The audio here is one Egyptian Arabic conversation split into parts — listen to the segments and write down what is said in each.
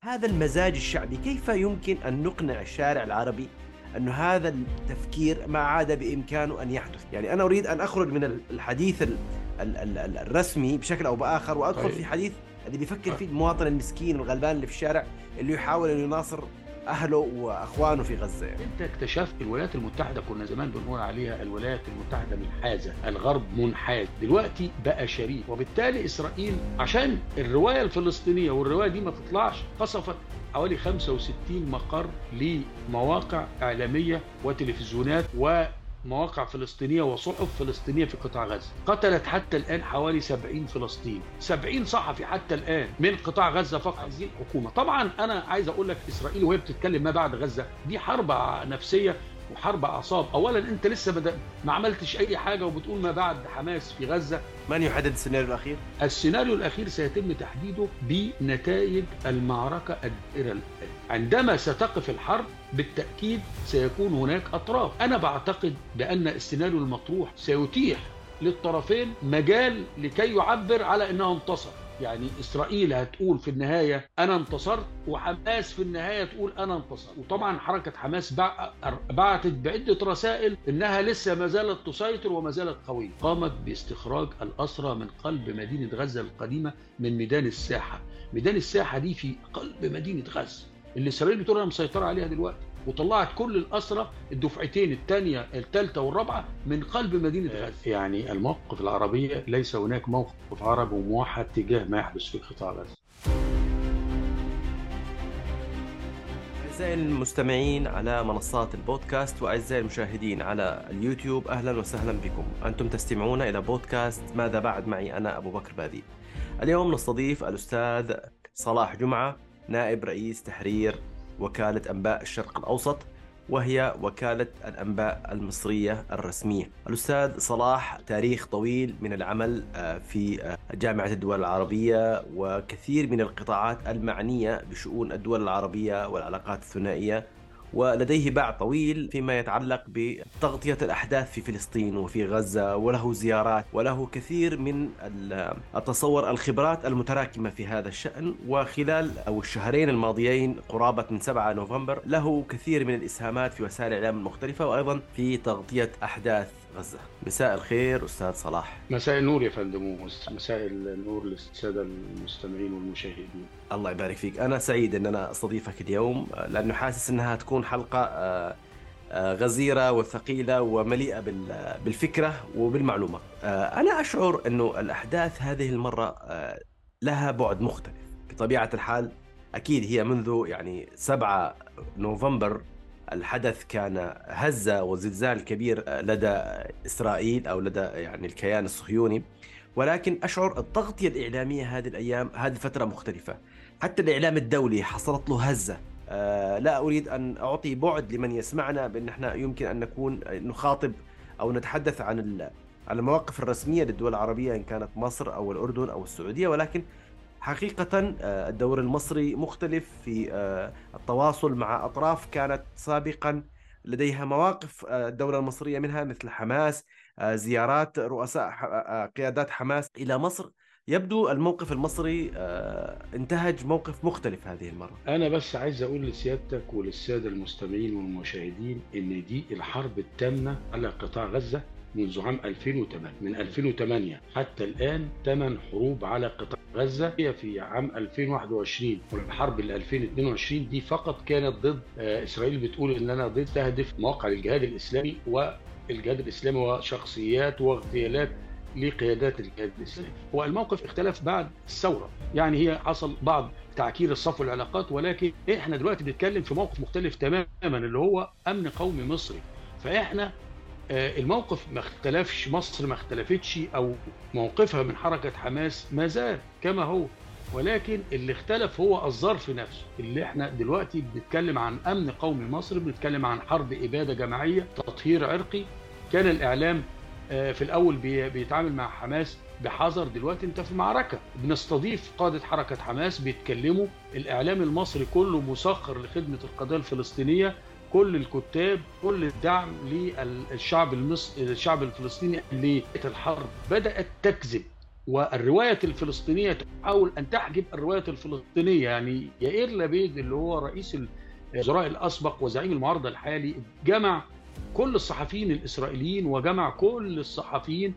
هذا المزاج الشعبي كيف يمكن أن نقنع الشارع العربي أن هذا التفكير ما عاد بإمكانه أن يحدث يعني أنا أريد أن أخرج من الحديث الرسمي بشكل أو بآخر وأدخل طيب. في حديث اللي بيفكر فيه المواطن المسكين والغلبان اللي في الشارع اللي يحاول أن يناصر اهله واخوانه في غزه يعني. انت اكتشفت الولايات المتحده كنا زمان بنقول عليها الولايات المتحده منحازه الغرب منحاز دلوقتي بقى شريك وبالتالي اسرائيل عشان الروايه الفلسطينيه والروايه دي ما تطلعش قصفت حوالي 65 مقر لمواقع اعلاميه وتلفزيونات و مواقع فلسطينية وصحف فلسطينية في قطاع غزة قتلت حتى الآن حوالي 70 فلسطيني 70 صحفي حتى الآن من قطاع غزة فقط هذه الحكومة طبعا أنا عايز أقول لك إسرائيل وهي بتتكلم ما بعد غزة دي حرب نفسية وحرب اعصاب اولا انت لسه بدأ ما عملتش اي حاجه وبتقول ما بعد حماس في غزه من يحدد السيناريو الاخير السيناريو الاخير سيتم تحديده بنتائج المعركه الدائره عندما ستقف الحرب بالتاكيد سيكون هناك اطراف انا بعتقد بان السيناريو المطروح سيتيح للطرفين مجال لكي يعبر على انه انتصر يعني اسرائيل هتقول في النهايه انا انتصرت وحماس في النهايه تقول انا انتصرت وطبعا حركه حماس بعتت بعده رسائل انها لسه ما زالت تسيطر وما زالت قويه قامت باستخراج الاسرى من قلب مدينه غزه القديمه من ميدان الساحه ميدان الساحه دي في قلب مدينه غزه اللي اسرائيل بتقول انا مسيطره عليها دلوقتي وطلعت كل الأسرى الدفعتين الثانية الثالثة والرابعة من قلب مدينة غزة يعني الموقف العربية ليس هناك موقف عربي موحد تجاه ما يحدث في قطاع غزة أعزائي المستمعين على منصات البودكاست وأعزائي المشاهدين على اليوتيوب أهلا وسهلا بكم أنتم تستمعون إلى بودكاست ماذا بعد معي أنا أبو بكر بادي اليوم نستضيف الأستاذ صلاح جمعة نائب رئيس تحرير وكالة أنباء الشرق الأوسط وهي وكالة الأنباء المصرية الرسمية الأستاذ صلاح تاريخ طويل من العمل آه، في آه، جامعة الدول العربية وكثير من القطاعات المعنية بشؤون الدول العربية والعلاقات الثنائية ولديه باع طويل فيما يتعلق بتغطية الأحداث في فلسطين وفي غزة وله زيارات وله كثير من التصور الخبرات المتراكمة في هذا الشأن وخلال أو الشهرين الماضيين قرابة من 7 نوفمبر له كثير من الإسهامات في وسائل الإعلام المختلفة وأيضا في تغطية أحداث غزة مساء الخير أستاذ صلاح مساء النور يا فندم مساء النور للسادة المستمعين والمشاهدين الله يبارك فيك أنا سعيد أن أنا أستضيفك اليوم لأنه حاسس أنها تكون حلقة آه، آه، غزيرة وثقيلة ومليئة بالفكرة وبالمعلومة آه، أنا أشعر أنه الأحداث هذه المرة لها بعد مختلف بطبيعة الحال أكيد هي منذ يعني 7 نوفمبر الحدث كان هزة وزلزال كبير لدى إسرائيل أو لدى يعني الكيان الصهيوني ولكن أشعر التغطية الإعلامية هذه الأيام هذه الفترة مختلفة حتى الإعلام الدولي حصلت له هزة آه لا أريد أن أعطي بعد لمن يسمعنا بأن احنا يمكن أن نكون نخاطب أو نتحدث عن عن المواقف الرسمية للدول العربية إن كانت مصر أو الأردن أو السعودية ولكن حقيقة آه، الدور المصري مختلف في آه، التواصل مع أطراف كانت سابقا لديها مواقف آه، الدولة المصرية منها مثل حماس زيارات رؤساء قيادات حماس إلى مصر يبدو الموقف المصري انتهج موقف مختلف هذه المرة أنا بس عايز أقول لسيادتك وللسادة المستمعين والمشاهدين إن دي الحرب التامة على قطاع غزة منذ عام 2008 من 2008 حتى الآن ثمان حروب على قطاع غزة هي في عام 2021 والحرب ال 2022 دي فقط كانت ضد آه، إسرائيل بتقول إن أنا ضد تهدف مواقع الجهاد الإسلامي والجهاد الإسلامي وشخصيات واغتيالات لقيادات الجهاد الاسلامي والموقف اختلف بعد الثوره يعني هي حصل بعض تعكير الصف والعلاقات ولكن احنا دلوقتي بنتكلم في موقف مختلف تماما اللي هو امن قومي مصري فاحنا آه، الموقف ما اختلفش مصر ما اختلفتش او موقفها من حركه حماس ما زال كما هو ولكن اللي اختلف هو الظرف نفسه اللي احنا دلوقتي بنتكلم عن امن قومي مصر بنتكلم عن حرب اباده جماعيه تطهير عرقي كان الاعلام آه، في الاول بيتعامل مع حماس بحذر دلوقتي انت في معركه بنستضيف قاده حركه حماس بيتكلموا الاعلام المصري كله مسخر لخدمه القضيه الفلسطينيه كل الكتاب كل الدعم للشعب المصري الشعب الفلسطيني للحرب بدات تكذب والروايه الفلسطينيه تحاول ان تحجب الروايه الفلسطينيه يعني يائير لابيد اللي هو رئيس الوزراء الاسبق وزعيم المعارضه الحالي جمع كل الصحفيين الاسرائيليين وجمع كل الصحفيين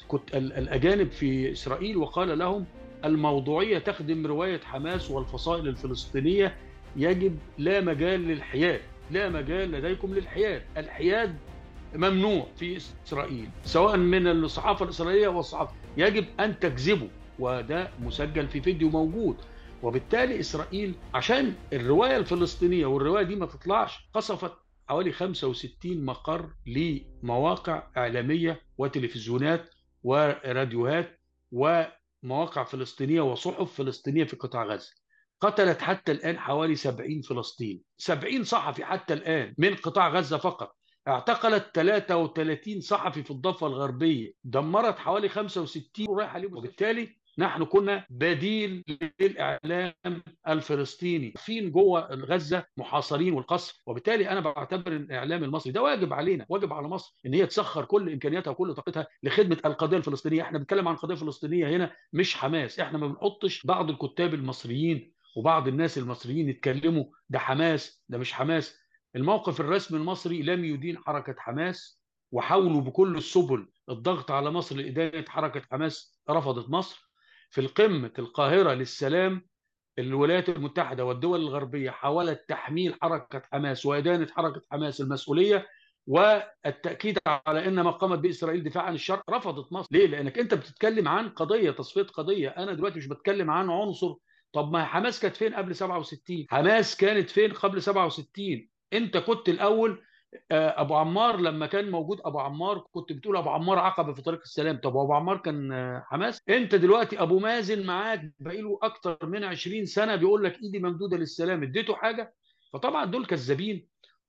الاجانب في اسرائيل وقال لهم الموضوعيه تخدم روايه حماس والفصائل الفلسطينيه يجب لا مجال للحياد لا مجال لديكم للحياد الحياد ممنوع في اسرائيل سواء من الصحافه الاسرائيليه والصحافه يجب ان تكذبوا وده مسجل في فيديو موجود وبالتالي اسرائيل عشان الروايه الفلسطينيه والروايه دي ما تطلعش قصفت حوالي 65 مقر لمواقع اعلاميه وتلفزيونات وراديوهات ومواقع فلسطينيه وصحف فلسطينيه في قطاع غزه قتلت حتى الآن حوالي 70 فلسطيني 70 صحفي حتى الآن من قطاع غزة فقط اعتقلت 33 صحفي في الضفة الغربية دمرت حوالي 65 ورايحة ليبيا وبالتالي نحن كنا بديل للاعلام الفلسطيني فين جوه غزه محاصرين والقصف وبالتالي انا بعتبر ان الاعلام المصري ده واجب علينا واجب على مصر ان هي تسخر كل امكانياتها وكل طاقتها لخدمه القضيه الفلسطينيه احنا بنتكلم عن قضيه فلسطينيه هنا مش حماس احنا ما بنحطش بعض الكتاب المصريين وبعض الناس المصريين يتكلموا ده حماس ده مش حماس الموقف الرسمي المصري لم يدين حركة حماس وحاولوا بكل السبل الضغط على مصر لإدانة حركة حماس رفضت مصر في القمة القاهرة للسلام الولايات المتحدة والدول الغربية حاولت تحميل حركة حماس وإدانة حركة حماس المسؤولية والتأكيد على أن ما قامت بإسرائيل دفاع عن الشرق رفضت مصر ليه؟ لأنك أنت بتتكلم عن قضية تصفية قضية أنا دلوقتي مش بتكلم عن عنصر طب ما حماس كانت فين قبل 67 حماس كانت فين قبل 67 انت كنت الاول ابو عمار لما كان موجود ابو عمار كنت بتقول ابو عمار عقبه في طريق السلام طب ابو عمار كان حماس انت دلوقتي ابو مازن معاك باقي له اكتر من 20 سنه بيقول لك ايدي ممدوده للسلام اديته حاجه فطبعا دول كذابين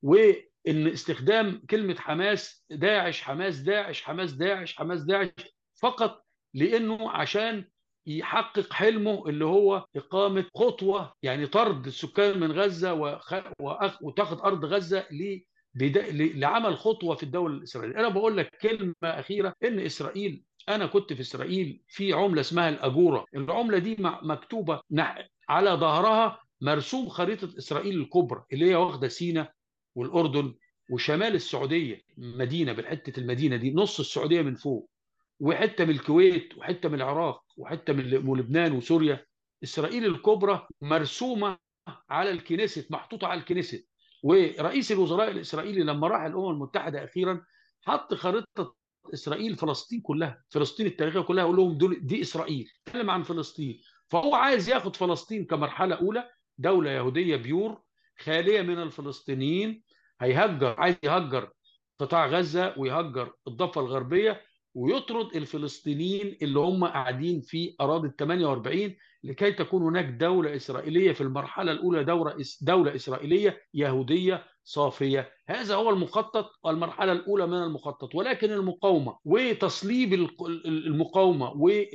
وان استخدام كلمه حماس داعش حماس داعش حماس داعش حماس داعش فقط لانه عشان يحقق حلمه اللي هو إقامة خطوة يعني طرد السكان من غزة وخ... وأخ... وتاخد أرض غزة ل... بدا... ل... لعمل خطوة في الدولة الإسرائيلية أنا بقول لك كلمة أخيرة إن إسرائيل أنا كنت في إسرائيل في عملة اسمها الأجورة العملة دي مكتوبة على ظهرها مرسوم خريطة إسرائيل الكبرى اللي هي واخدة سينا والأردن وشمال السعودية مدينة بالحتة المدينة دي نص السعودية من فوق وحته من الكويت وحته من العراق وحته من لبنان وسوريا اسرائيل الكبرى مرسومه على الكنيست محطوطه على الكنيست ورئيس الوزراء الاسرائيلي لما راح الامم المتحده اخيرا حط خريطه اسرائيل فلسطين كلها فلسطين التاريخيه كلها يقول لهم دول دي اسرائيل اتكلم عن فلسطين فهو عايز ياخد فلسطين كمرحله اولى دوله يهوديه بيور خاليه من الفلسطينيين هيهجر عايز يهجر قطاع غزه ويهجر الضفه الغربيه ويطرد الفلسطينيين اللي هم قاعدين في اراضي ال 48 لكي تكون هناك دوله اسرائيليه في المرحله الاولى دوله دوله اسرائيليه يهوديه صافيه، هذا هو المخطط والمرحله الاولى من المخطط، ولكن المقاومه وتصليب المقاومه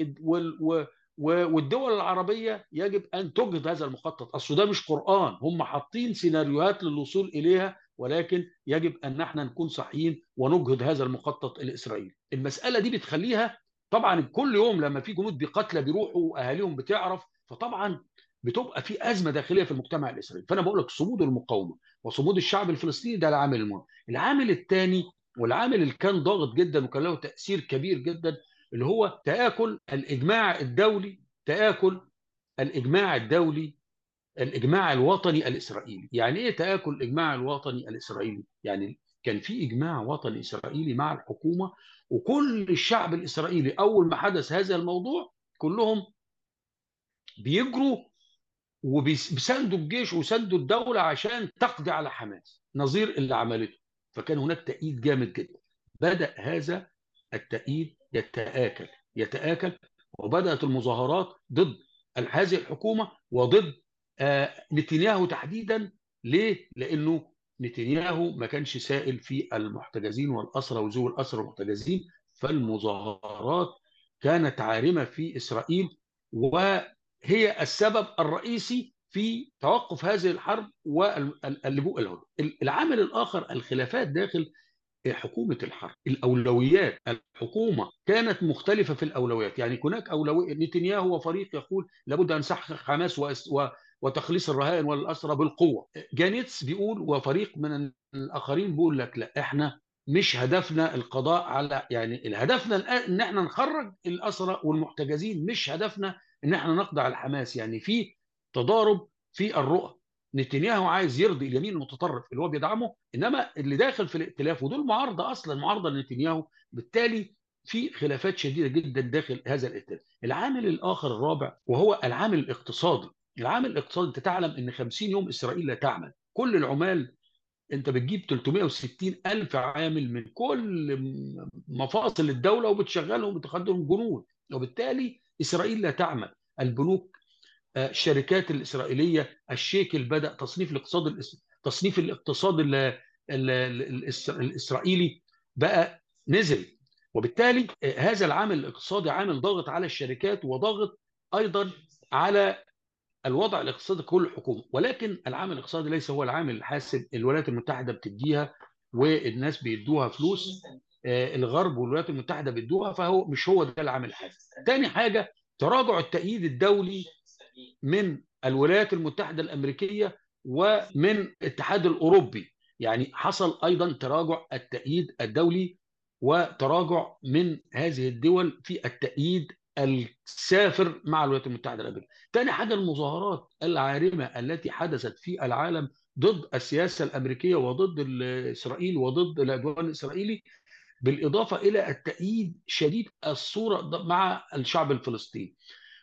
والدول العربيه يجب ان تجهض هذا المخطط، اصل ده مش قران، هم حاطين سيناريوهات للوصول اليها ولكن يجب ان نحن نكون صحيين ونجهض هذا المخطط الاسرائيلي. المساله دي بتخليها طبعا كل يوم لما في جنود بقتلى بيروحوا واهاليهم بتعرف فطبعا بتبقى في ازمه داخليه في المجتمع الاسرائيلي، فانا بقول لك صمود المقاومه وصمود الشعب الفلسطيني ده العامل المهم. العامل الثاني والعامل اللي كان ضاغط جدا وكان له تاثير كبير جدا اللي هو تاكل الاجماع الدولي تاكل الاجماع الدولي الاجماع الوطني الاسرائيلي يعني ايه تاكل الاجماع الوطني الاسرائيلي يعني كان في اجماع وطني اسرائيلي مع الحكومه وكل الشعب الاسرائيلي اول ما حدث هذا الموضوع كلهم بيجروا وبيساندوا الجيش وساندوا الدوله عشان تقضي على حماس نظير اللي عملته فكان هناك تأييد جامد جدا بدا هذا التأييد يتآكل يتآكل وبدأت المظاهرات ضد هذه الحكومة وضد نتنياهو تحديدا ليه؟ لانه نتنياهو ما كانش سائل في المحتجزين والاسرى وذوي الاسرى والمحتجزين فالمظاهرات كانت عارمه في اسرائيل وهي السبب الرئيسي في توقف هذه الحرب واللجوء الى العامل الاخر الخلافات داخل حكومه الحرب الاولويات الحكومه كانت مختلفه في الاولويات يعني هناك اولويه نتنياهو وفريق يقول لابد ان نسحق حماس و... وتخليص الرهائن والاسرى بالقوه جانيتس بيقول وفريق من الاخرين بيقول لك لا احنا مش هدفنا القضاء على يعني هدفنا ان احنا نخرج الاسرى والمحتجزين مش هدفنا ان احنا نقضي على حماس يعني في تضارب في الرؤى نتنياهو عايز يرضي اليمين المتطرف اللي هو بيدعمه انما اللي داخل في الائتلاف ودول معارضه اصلا معارضه لنتنياهو بالتالي في خلافات شديده جدا داخل هذا الائتلاف. العامل الاخر الرابع وهو العامل الاقتصادي. العامل الاقتصادي انت تعلم ان 50 يوم اسرائيل لا تعمل، كل العمال انت بتجيب 360 الف عامل من كل مفاصل الدوله وبتشغلهم وبتخدمهم جنود وبالتالي اسرائيل لا تعمل البنوك الشركات الاسرائيليه الشيكل بدا تصنيف الاقتصاد تصنيف الاقتصاد الاسرائيلي بقى نزل وبالتالي هذا العامل الاقتصادي عامل ضاغط على الشركات وضاغط ايضا على الوضع الاقتصادي كل الحكومه ولكن العامل الاقتصادي ليس هو العامل الحاسم الولايات المتحده بتديها والناس بيدوها فلوس الغرب والولايات المتحده بيدوها فهو مش هو ده العامل الحاسم ثاني حاجه تراجع التأييد الدولي من الولايات المتحدة الأمريكية ومن الاتحاد الأوروبي يعني حصل أيضا تراجع التأييد الدولي وتراجع من هذه الدول في التأييد السافر مع الولايات المتحدة الأمريكية ثاني حاجة المظاهرات العارمة التي حدثت في العالم ضد السياسة الأمريكية وضد إسرائيل وضد العدوان الإسرائيلي بالإضافة إلى التأييد شديد الصورة مع الشعب الفلسطيني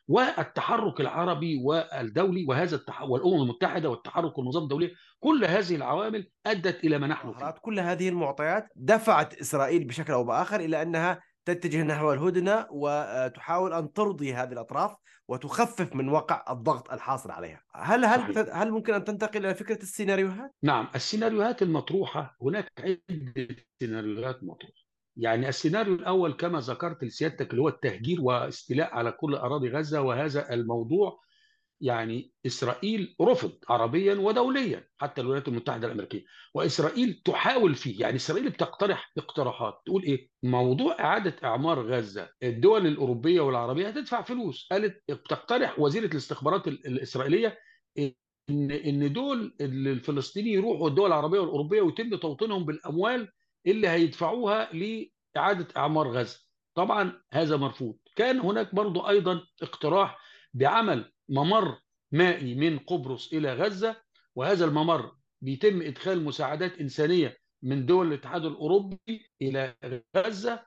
والتحرك العربي والدولي وهذا التح... والامم المتحده والتحرك والنظام الدولي كل هذه العوامل ادت الى ما نحن فيه. كل هذه المعطيات دفعت اسرائيل بشكل او باخر الى انها تتجه نحو الهدنه وتحاول ان ترضي هذه الاطراف وتخفف من وقع الضغط الحاصل عليها. هل هل صحيح. هل ممكن ان تنتقل الى فكره السيناريوهات؟ نعم، السيناريوهات المطروحه هناك عده سيناريوهات مطروحه. يعني السيناريو الاول كما ذكرت لسيادتك اللي هو التهجير واستيلاء على كل اراضي غزه وهذا الموضوع يعني اسرائيل رفض عربيا ودوليا حتى الولايات المتحده الامريكيه واسرائيل تحاول فيه يعني اسرائيل بتقترح اقتراحات تقول ايه موضوع اعاده اعمار غزه الدول الاوروبيه والعربيه هتدفع فلوس قالت بتقترح وزيره الاستخبارات الاسرائيليه ان ان دول الفلسطينيين يروحوا الدول العربيه والاوروبيه ويتم توطينهم بالاموال اللي هيدفعوها لإعادة أعمار غزة طبعا هذا مرفوض كان هناك برضو أيضا اقتراح بعمل ممر مائي من قبرص إلى غزة وهذا الممر بيتم إدخال مساعدات إنسانية من دول الاتحاد الأوروبي إلى غزة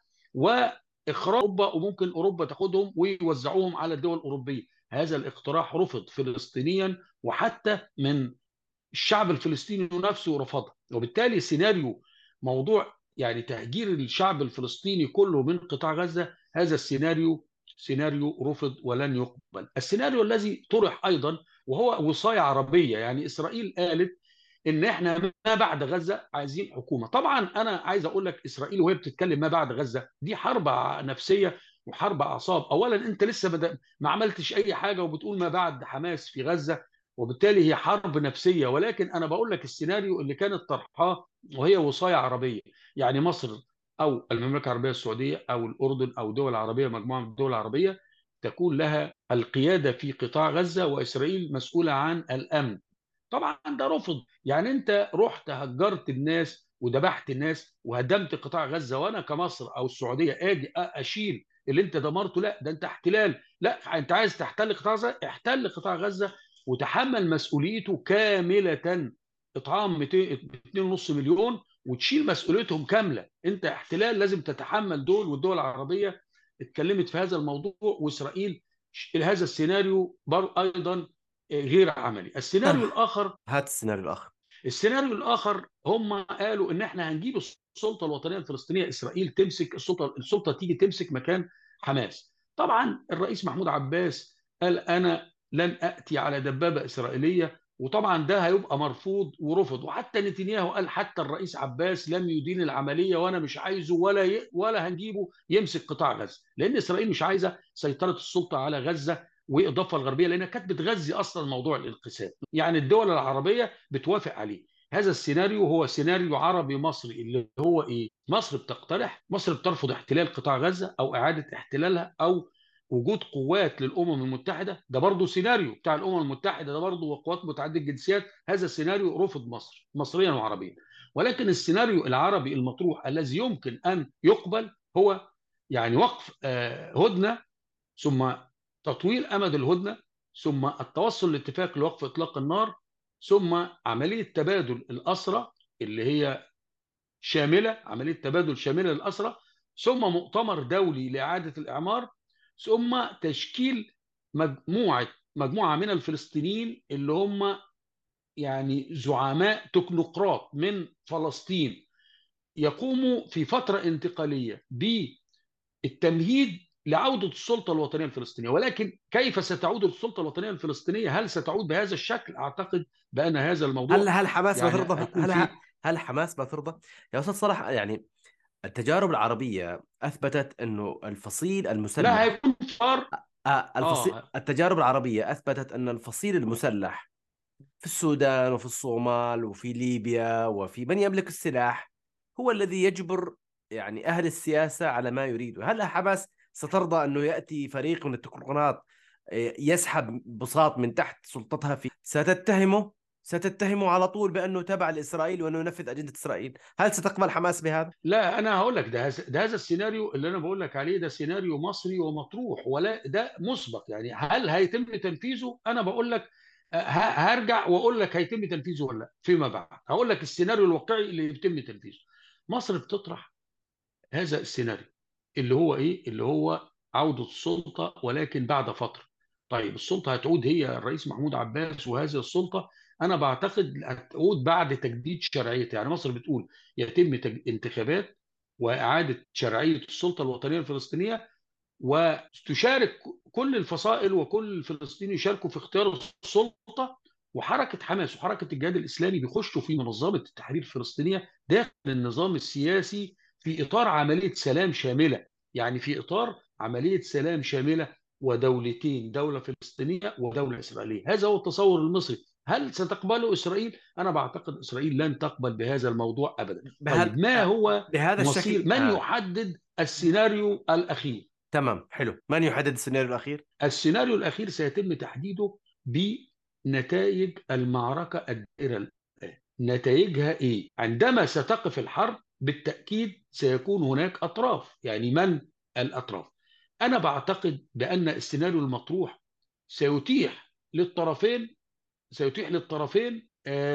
وإخراج أوروبا وممكن أوروبا تاخدهم ويوزعوهم على الدول الأوروبية هذا الاقتراح رفض فلسطينيا وحتى من الشعب الفلسطيني نفسه رفضها وبالتالي سيناريو موضوع يعني تهجير الشعب الفلسطيني كله من قطاع غزه هذا السيناريو سيناريو رفض ولن يقبل. السيناريو الذي طرح ايضا وهو وصايه عربيه يعني اسرائيل قالت ان احنا ما بعد غزه عايزين حكومه، طبعا انا عايز اقول لك اسرائيل وهي بتتكلم ما بعد غزه دي حرب نفسيه وحرب اعصاب، اولا انت لسه بدأ ما عملتش اي حاجه وبتقول ما بعد حماس في غزه وبالتالي هي حرب نفسيه ولكن انا بقول لك السيناريو اللي كانت طرحاه وهي وصايه عربيه يعني مصر او المملكه العربيه السعوديه او الاردن او دول عربيه مجموعه من الدول العربيه تكون لها القياده في قطاع غزه واسرائيل مسؤوله عن الامن طبعا ده رفض يعني انت رحت هجرت الناس وذبحت الناس وهدمت قطاع غزه وانا كمصر او السعوديه اجي اشيل اللي انت دمرته لا ده انت احتلال لا انت عايز تحتل قطاع غزه احتل قطاع غزه وتحمل مسؤوليته كامله اطعام 2.5 مليون وتشيل مسؤوليتهم كامله انت احتلال لازم تتحمل دول والدول العربيه اتكلمت في هذا الموضوع واسرائيل هذا السيناريو ايضا غير عملي السيناريو أه. الاخر هات السيناريو الاخر السيناريو الاخر هم قالوا ان احنا هنجيب السلطه الوطنيه الفلسطينيه اسرائيل تمسك السلطه السلطه تيجي تمسك مكان حماس طبعا الرئيس محمود عباس قال انا لن اتي على دبابه اسرائيليه وطبعا ده هيبقى مرفوض ورفض وحتى نتنياهو قال حتى الرئيس عباس لم يدين العمليه وانا مش عايزه ولا ي... ولا هنجيبه يمسك قطاع غزه لان اسرائيل مش عايزه سيطره السلطه على غزه والضفه الغربيه لانها كانت بتغذي اصلا موضوع الانقسام يعني الدول العربيه بتوافق عليه هذا السيناريو هو سيناريو عربي مصري اللي هو ايه مصر بتقترح مصر بترفض احتلال قطاع غزة او اعادة احتلالها او وجود قوات للامم المتحده ده برضه سيناريو بتاع الامم المتحده ده برضه وقوات متعدده الجنسيات هذا السيناريو رفض مصر مصريا وعربيا ولكن السيناريو العربي المطروح الذي يمكن ان يقبل هو يعني وقف هدنه ثم تطويل امد الهدنه ثم التوصل لاتفاق لوقف اطلاق النار ثم عمليه تبادل الاسرى اللي هي شامله عمليه تبادل شامله للاسرى ثم مؤتمر دولي لاعاده الاعمار ثم تشكيل مجموعه مجموعه من الفلسطينيين اللي هم يعني زعماء تكنوقراط من فلسطين يقوموا في فتره انتقاليه بالتمهيد لعوده السلطه الوطنيه الفلسطينيه ولكن كيف ستعود السلطه الوطنيه الفلسطينيه هل ستعود بهذا الشكل اعتقد بان هذا الموضوع هل هل حماس يعني ما ترضى هل, هل حماس ما ترضى يا استاذ صلاح يعني التجارب العربية أثبتت أنه الفصيل المسلح لا هيكون فار آه الفصيل آه. التجارب العربية أثبتت أن الفصيل المسلح في السودان وفي الصومال وفي ليبيا وفي من يملك السلاح هو الذي يجبر يعني أهل السياسة على ما يريده هل حماس سترضى أنه يأتي فريق من التكنوقراط يسحب بساط من تحت سلطتها في ستتهمه ستتهمه على طول بانه تبع لاسرائيل وانه ينفذ اجنده اسرائيل، هل ستقبل حماس بهذا؟ لا انا هقول لك ده ده هذا السيناريو اللي انا بقول لك عليه ده سيناريو مصري ومطروح ولا ده مسبق يعني هل هيتم تنفيذه؟ انا بقول لك هرجع واقول لك هيتم تنفيذه ولا لا فيما بعد، هقول لك السيناريو الواقعي اللي يتم تنفيذه. مصر بتطرح هذا السيناريو اللي هو ايه؟ اللي هو عوده السلطه ولكن بعد فتره. طيب السلطه هتعود هي الرئيس محمود عباس وهذه السلطه انا بعتقد هتعود بعد تجديد شرعيتها يعني مصر بتقول يتم انتخابات واعاده شرعيه السلطه الوطنيه الفلسطينيه وتشارك كل الفصائل وكل الفلسطينيين يشاركوا في اختيار السلطه وحركه حماس وحركه الجهاد الاسلامي بيخشوا في منظمه التحرير الفلسطينيه داخل النظام السياسي في اطار عمليه سلام شامله يعني في اطار عمليه سلام شامله ودولتين دوله فلسطينيه ودوله اسرائيليه هذا هو التصور المصري هل ستقبله اسرائيل؟ انا بعتقد اسرائيل لن تقبل بهذا الموضوع ابدا. بهذا طيب ما هو بهذا مصير الشكل من آه. يحدد السيناريو الاخير؟ تمام حلو، من يحدد السيناريو الاخير؟ السيناريو الاخير سيتم تحديده بنتائج المعركه الدائره الان. نتائجها ايه؟ عندما ستقف الحرب بالتاكيد سيكون هناك اطراف، يعني من الاطراف؟ انا بعتقد بان السيناريو المطروح سيتيح للطرفين سيتيح للطرفين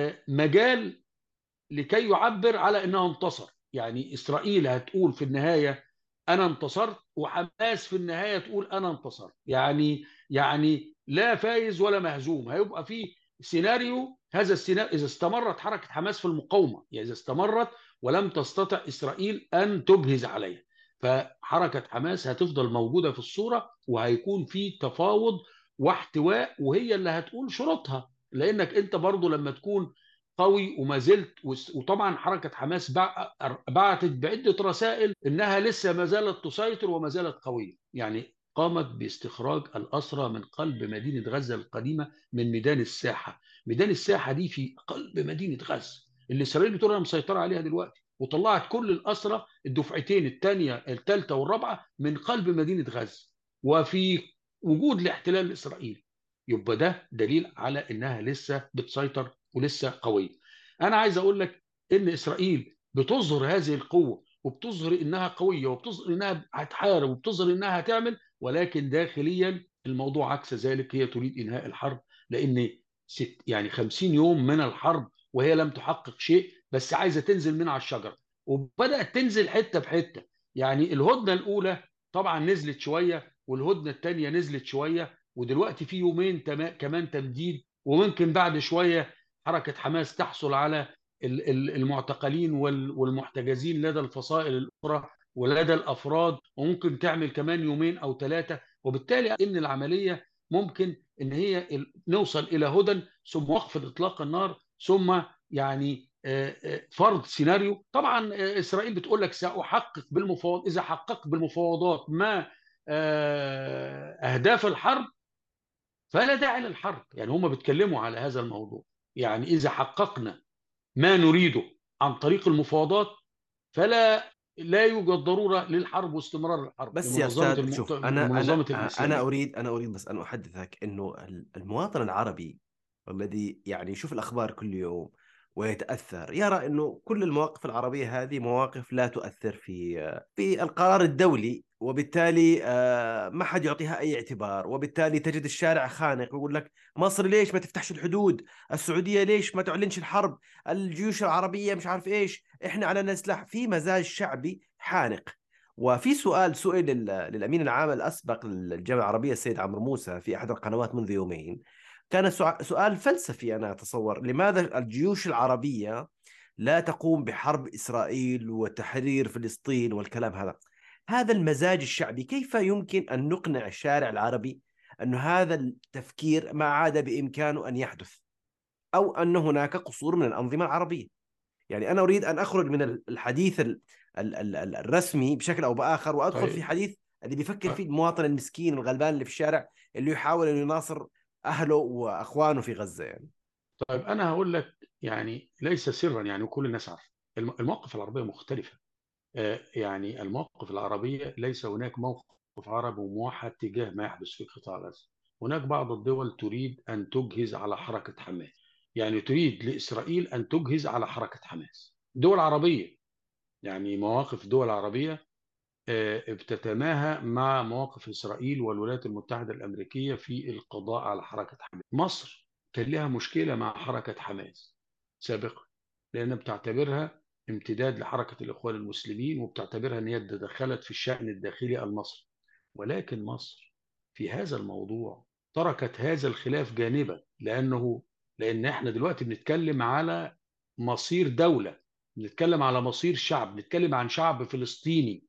مجال لكي يعبر على انه انتصر يعني اسرائيل هتقول في النهايه انا انتصرت وحماس في النهايه تقول انا انتصرت يعني يعني لا فايز ولا مهزوم هيبقى في سيناريو هذا السيناريو اذا استمرت حركه حماس في المقاومه يعني اذا استمرت ولم تستطع اسرائيل ان تبهز عليها فحركه حماس هتفضل موجوده في الصوره وهيكون في تفاوض واحتواء وهي اللي هتقول شروطها لانك انت برضو لما تكون قوي وما زلت وطبعا حركه حماس بعتت بعده رسائل انها لسه ما زالت تسيطر وما زالت قويه يعني قامت باستخراج الاسرى من قلب مدينه غزه القديمه من ميدان الساحه ميدان الساحه دي في قلب مدينه غزه اللي اسرائيل بتقول انا مسيطره عليها دلوقتي وطلعت كل الاسرى الدفعتين الثانيه الثالثه والرابعه من قلب مدينه غزه وفي وجود الاحتلال الاسرائيلي يبقى ده دليل على انها لسه بتسيطر ولسه قويه. انا عايز اقول لك ان اسرائيل بتظهر هذه القوه وبتظهر انها قويه وبتظهر انها هتحارب وبتظهر انها هتعمل ولكن داخليا الموضوع عكس ذلك هي تريد انهاء الحرب لان ست يعني 50 يوم من الحرب وهي لم تحقق شيء بس عايزه تنزل من على الشجره وبدات تنزل حته بحته يعني الهدنه الاولى طبعا نزلت شويه والهدنه الثانيه نزلت شويه ودلوقتي في يومين كمان تمديد وممكن بعد شويه حركه حماس تحصل على المعتقلين والمحتجزين لدى الفصائل الاخرى ولدى الافراد وممكن تعمل كمان يومين او ثلاثه وبالتالي ان العمليه ممكن ان هي نوصل الى هدى ثم وقف اطلاق النار ثم يعني فرض سيناريو طبعا اسرائيل بتقول لك ساحقق بالمفاوضات اذا حققت بالمفاوضات ما اهداف الحرب فلا داعي للحرب يعني هم بيتكلموا على هذا الموضوع يعني إذا حققنا ما نريده عن طريق المفاوضات فلا لا يوجد ضروره للحرب واستمرار الحرب بس يا لمنظمه استاذ المؤت... شوف انا لمنظمه انا الاسلاميه انا اريد انا اريد بس ان احدثك انه المواطن العربي الذي يعني يشوف الاخبار كل يوم ويتاثر يرى انه كل المواقف العربيه هذه مواقف لا تؤثر في في القرار الدولي وبالتالي آه، ما حد يعطيها اي اعتبار وبالتالي تجد الشارع خانق ويقول لك مصر ليش ما تفتحش الحدود السعوديه ليش ما تعلنش الحرب الجيوش العربيه مش عارف ايش احنا على سلاح في مزاج شعبي حانق وفي سؤال سئل للامين العام الاسبق للجامعه العربيه السيد عمرو موسى في احد القنوات منذ يومين كان سؤال فلسفي انا اتصور لماذا الجيوش العربيه لا تقوم بحرب اسرائيل وتحرير فلسطين والكلام هذا هذا المزاج الشعبي كيف يمكن ان نقنع الشارع العربي أن هذا التفكير ما عاد بامكانه ان يحدث او ان هناك قصور من الانظمه العربيه يعني انا اريد ان اخرج من الحديث الرسمي بشكل او باخر وادخل طيب. في حديث اللي بيفكر طيب. فيه المواطن المسكين الغلبان اللي في الشارع اللي يحاول انه يناصر اهله واخوانه في غزه يعني طيب انا هقول لك يعني ليس سرا يعني كل الناس عارفه المواقف العربيه مختلفه آه، يعني المواقف العربيه ليس هناك موقف عربي موحد تجاه ما يحدث في قطاع غزه هناك بعض الدول تريد ان تجهز على حركه حماس يعني تريد لاسرائيل ان تجهز على حركه حماس دول عربيه يعني مواقف دول عربيه آه، بتتماهى مع مواقف اسرائيل والولايات المتحده الامريكيه في القضاء على حركه حماس. مصر كان لها مشكله مع حركه حماس سابقا لان بتعتبرها امتداد لحركه الاخوان المسلمين وبتعتبرها ان هي تدخلت في الشان الداخلي المصري. ولكن مصر في هذا الموضوع تركت هذا الخلاف جانبا لانه لان احنا دلوقتي بنتكلم على مصير دوله بنتكلم على مصير شعب بنتكلم عن شعب فلسطيني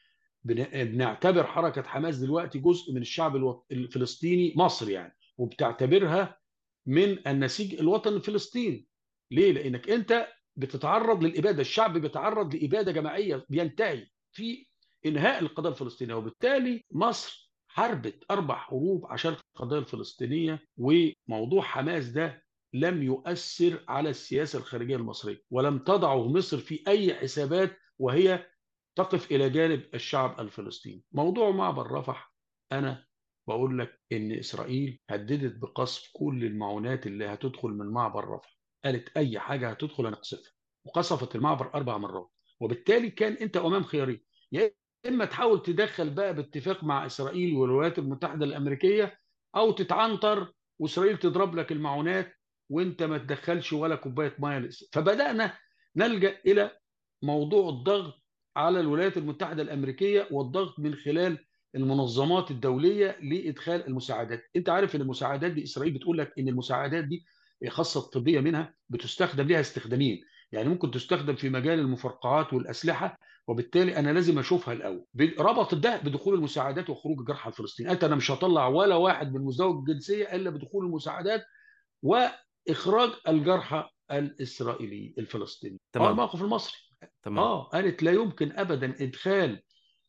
بنعتبر حركه حماس دلوقتي جزء من الشعب الفلسطيني مصر يعني وبتعتبرها من النسيج الوطني الفلسطيني ليه لانك انت بتتعرض للاباده الشعب بيتعرض لاباده جماعيه بينتهي في انهاء القضيه الفلسطينيه وبالتالي مصر حاربت اربع حروب عشان القضيه الفلسطينيه وموضوع حماس ده لم يؤثر على السياسه الخارجيه المصريه ولم تضعه مصر في اي حسابات وهي تقف الى جانب الشعب الفلسطيني موضوع معبر رفح انا بقول لك ان اسرائيل هددت بقصف كل المعونات اللي هتدخل من معبر رفح قالت اي حاجه هتدخل هنقصفها وقصفت المعبر اربع مرات وبالتالي كان انت امام خيارين يا اما تحاول تدخل بقى باتفاق مع اسرائيل والولايات المتحده الامريكيه او تتعنطر واسرائيل تضرب لك المعونات وانت ما تدخلش ولا كوبايه ميه فبدانا نلجا الى موضوع الضغط على الولايات المتحدة الأمريكية والضغط من خلال المنظمات الدولية لإدخال المساعدات أنت عارف أن المساعدات دي إسرائيل بتقول لك أن المساعدات دي خاصة الطبية منها بتستخدم لها استخدامين يعني ممكن تستخدم في مجال المفرقعات والأسلحة وبالتالي أنا لازم أشوفها الأول ربط ده بدخول المساعدات وخروج الجرحى الفلسطينيين أنت أنا مش هطلع ولا واحد من مزدوج الجنسية إلا بدخول المساعدات وإخراج الجرحى الإسرائيلي الفلسطيني تمام الموقف المصري تمام اه قالت لا يمكن ابدا ادخال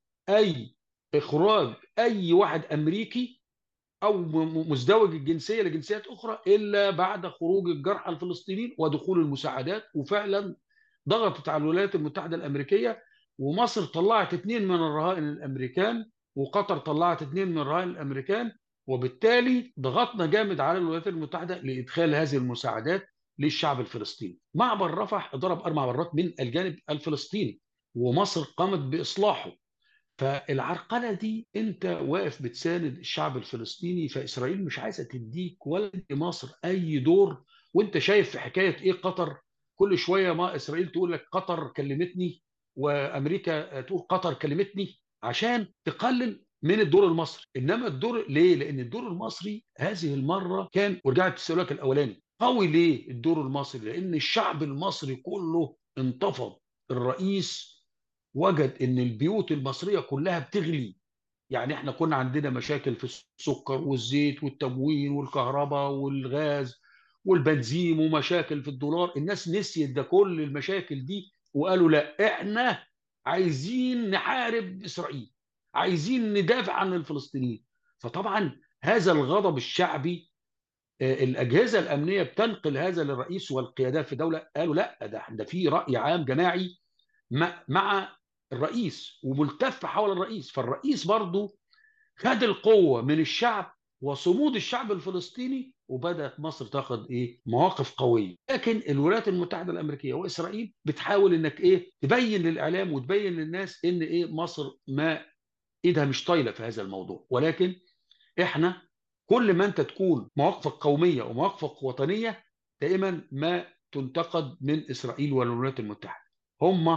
اي اخراج اي واحد امريكي او مزدوج الجنسيه لجنسيات اخرى الا بعد خروج الجرحى الفلسطينيين ودخول المساعدات وفعلا ضغطت على الولايات المتحده الامريكيه ومصر طلعت اثنين من الرهائن الامريكان وقطر طلعت اثنين من الرهائن الامريكان وبالتالي ضغطنا جامد على الولايات المتحده لادخال هذه المساعدات للشعب الفلسطيني معبر رفح ضرب اربع مرات من الجانب الفلسطيني ومصر قامت باصلاحه فالعرقله دي انت واقف بتساند الشعب الفلسطيني فاسرائيل مش عايزه تديك ولا مصر اي دور وانت شايف في حكايه ايه قطر كل شويه ما اسرائيل تقول لك قطر كلمتني وامريكا تقول قطر كلمتني عشان تقلل من الدور المصري انما الدور ليه لان الدور المصري هذه المره كان ورجعت لسؤالك الاولاني قوي ليه الدور المصري لان الشعب المصري كله انتفض الرئيس وجد ان البيوت المصريه كلها بتغلي يعني احنا كنا عندنا مشاكل في السكر والزيت والتموين والكهرباء والغاز والبنزين ومشاكل في الدولار الناس نسيت ده كل المشاكل دي وقالوا لا احنا عايزين نحارب اسرائيل عايزين ندافع عن الفلسطينيين فطبعا هذا الغضب الشعبي الاجهزه الامنيه بتنقل هذا للرئيس والقيادات في دوله قالوا لا ده ده في راي عام جماعي مع الرئيس وملتف حول الرئيس فالرئيس برضه خد القوه من الشعب وصمود الشعب الفلسطيني وبدات مصر تاخذ ايه مواقف قويه لكن الولايات المتحده الامريكيه واسرائيل بتحاول انك ايه تبين للاعلام وتبين للناس ان ايه مصر ما ايدها مش طايله في هذا الموضوع ولكن احنا كل ما انت تكون مواقفك قوميه ومواقفك وطنيه دائما ما تنتقد من اسرائيل والولايات المتحده هم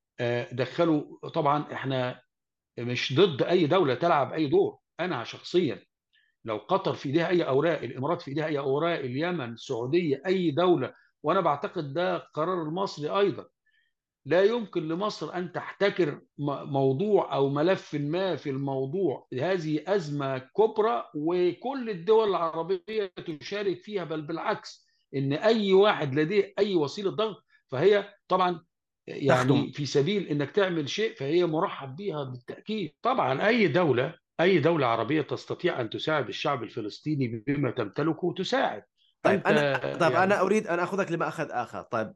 دخلوا طبعا احنا مش ضد اي دوله تلعب اي دور انا شخصيا لو قطر في ايديها اي اوراق الامارات في ايديها اي اوراق اليمن السعوديه اي دوله وانا بعتقد ده قرار المصري ايضا لا يمكن لمصر ان تحتكر موضوع او ملف ما في الموضوع هذه ازمه كبرى وكل الدول العربيه تشارك فيها بل بالعكس ان اي واحد لديه اي وسيله ضغط فهي طبعا يعني تخدم. في سبيل انك تعمل شيء فهي مرحب بها بالتاكيد طبعا اي دوله اي دوله عربيه تستطيع ان تساعد الشعب الفلسطيني بما تمتلكه تساعد طيب انا طيب يعني... انا اريد ان اخذك لماخذ اخر طيب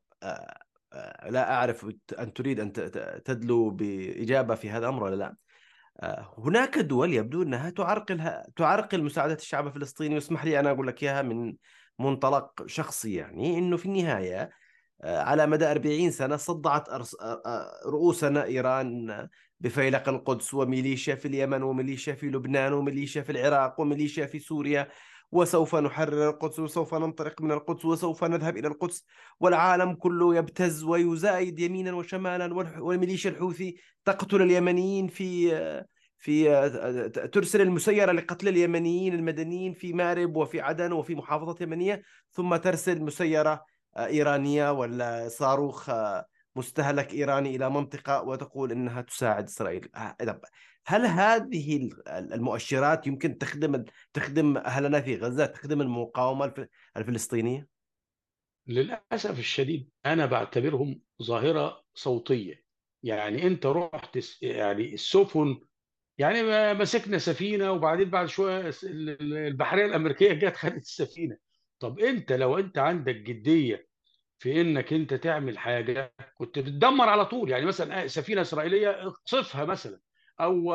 لا اعرف ان تريد ان تدلو باجابه في هذا الامر ولا لا هناك دول يبدو انها تعرقل تعرقل مساعده الشعب الفلسطيني واسمح لي انا اقول لك اياها من منطلق شخصي يعني انه في النهايه على مدى 40 سنة صدعت رؤوسنا إيران بفيلق القدس وميليشيا في اليمن وميليشيا في لبنان وميليشيا في العراق وميليشيا في سوريا وسوف نحرر القدس وسوف ننطلق من القدس وسوف نذهب إلى القدس والعالم كله يبتز ويزايد يمينا وشمالا والميليشيا الحوثي تقتل اليمنيين في في ترسل المسيرة لقتل اليمنيين المدنيين في مارب وفي عدن وفي محافظة يمنية ثم ترسل مسيرة ايرانيه ولا صاروخ مستهلك ايراني الى منطقه وتقول انها تساعد اسرائيل هل هذه المؤشرات يمكن تخدم تخدم اهلنا في غزه تخدم المقاومه الفلسطينيه للاسف الشديد انا بعتبرهم ظاهره صوتيه يعني انت رحت يعني السفن يعني مسكنا سفينه وبعدين بعد شويه البحريه الامريكيه جت خدت السفينه طب انت لو انت عندك جديه في انك انت تعمل حاجه كنت بتدمر على طول يعني مثلا سفينه اسرائيليه اقصفها مثلا او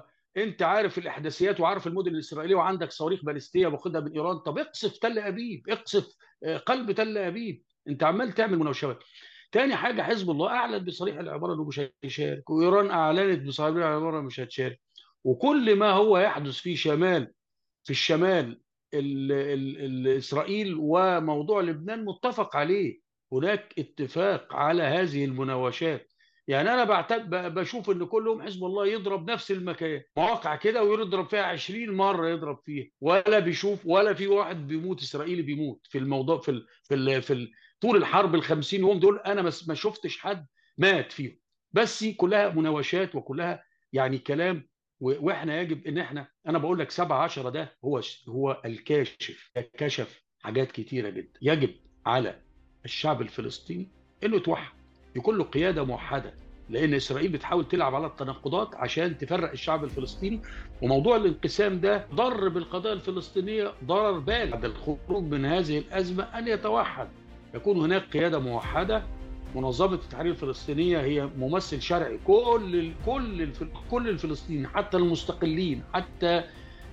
انت عارف الاحداثيات وعارف المدن الاسرائيليه وعندك صواريخ باليستيه واخدها من ايران طب اقصف تل ابيب اقصف قلب تل ابيب انت عمال تعمل مناوشات تاني حاجه حزب الله اعلن بصريح العباره انه مش هيشارك وايران اعلنت بصريح العباره مش هتشارك وكل ما هو يحدث في شمال في الشمال ال ال الاسرائيل وموضوع لبنان متفق عليه هناك اتفاق على هذه المناوشات يعني انا بعتب بشوف ان كلهم حزب الله يضرب نفس المكان مواقع كده ويضرب فيها 20 مره يضرب فيها ولا بيشوف ولا في واحد بيموت اسرائيلي بيموت في الموضوع في ال في ال في ال طول الحرب ال 50 يوم دول انا ما شفتش حد مات فيهم بس كلها مناوشات وكلها يعني كلام واحنا يجب ان احنا انا بقول لك 7 10 ده هو هو الكاشف كشف حاجات كتيره جدا يجب على الشعب الفلسطيني انه يتوحد يكون له قياده موحده لان اسرائيل بتحاول تلعب على التناقضات عشان تفرق الشعب الفلسطيني وموضوع الانقسام ده ضر بالقضيه الفلسطينيه ضرر بالغ بعد الخروج من هذه الازمه ان يتوحد يكون هناك قياده موحده منظمه التحرير الفلسطينيه هي ممثل شرعي كل كل كل الفلسطينيين حتى المستقلين حتى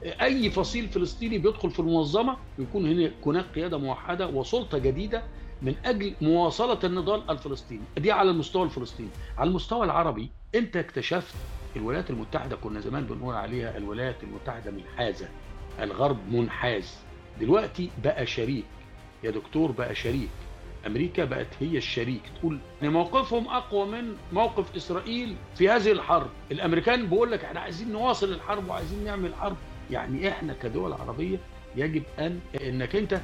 اي فصيل فلسطيني بيدخل في المنظمه يكون هناك قياده موحده وسلطه جديده من اجل مواصله النضال الفلسطيني دي على المستوى الفلسطيني على المستوى العربي انت اكتشفت الولايات المتحده كنا زمان بنقول عليها الولايات المتحده منحازه الغرب منحاز دلوقتي بقى شريك يا دكتور بقى شريك امريكا بقت هي الشريك تقول ان موقفهم اقوى من موقف اسرائيل في هذه الحرب الامريكان بيقول لك احنا عايزين نواصل الحرب وعايزين نعمل حرب يعني احنا كدول عربيه يجب ان انك انت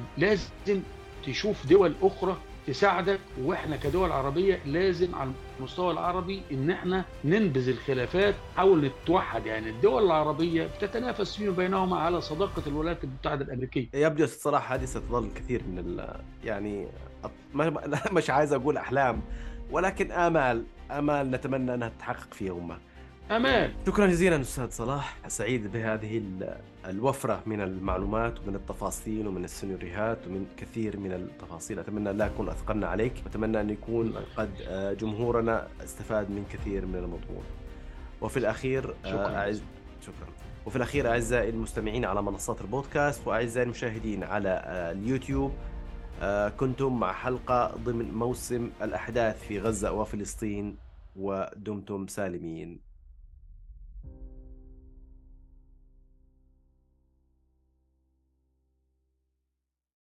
لازم تشوف دول اخرى تساعدك واحنا كدول عربيه لازم على المستوى العربي ان احنا ننبذ الخلافات نحاول نتوحد يعني الدول العربيه بتتنافس فيما بينهما على صداقه الولايات المتحده الامريكيه يبدو الصراحه هذه ستظل كثير من ال يعني مش عايز اقول احلام ولكن امال امال نتمنى انها تتحقق في يوم ما امان شكرا جزيلا استاذ صلاح سعيد بهذه ال- الوفره من المعلومات ومن التفاصيل ومن السيناريوهات ومن كثير من التفاصيل اتمنى لا اكون اثقلنا عليك واتمنى ان يكون قد آه، جمهورنا استفاد من كثير من المضمون وفي الاخير آه، شكراً. أعز شكرا وفي الاخير اعزائي المستمعين على منصات البودكاست واعزائي المشاهدين على آه، اليوتيوب آه، كنتم مع حلقه ضمن موسم الاحداث في غزه وفلسطين ودمتم سالمين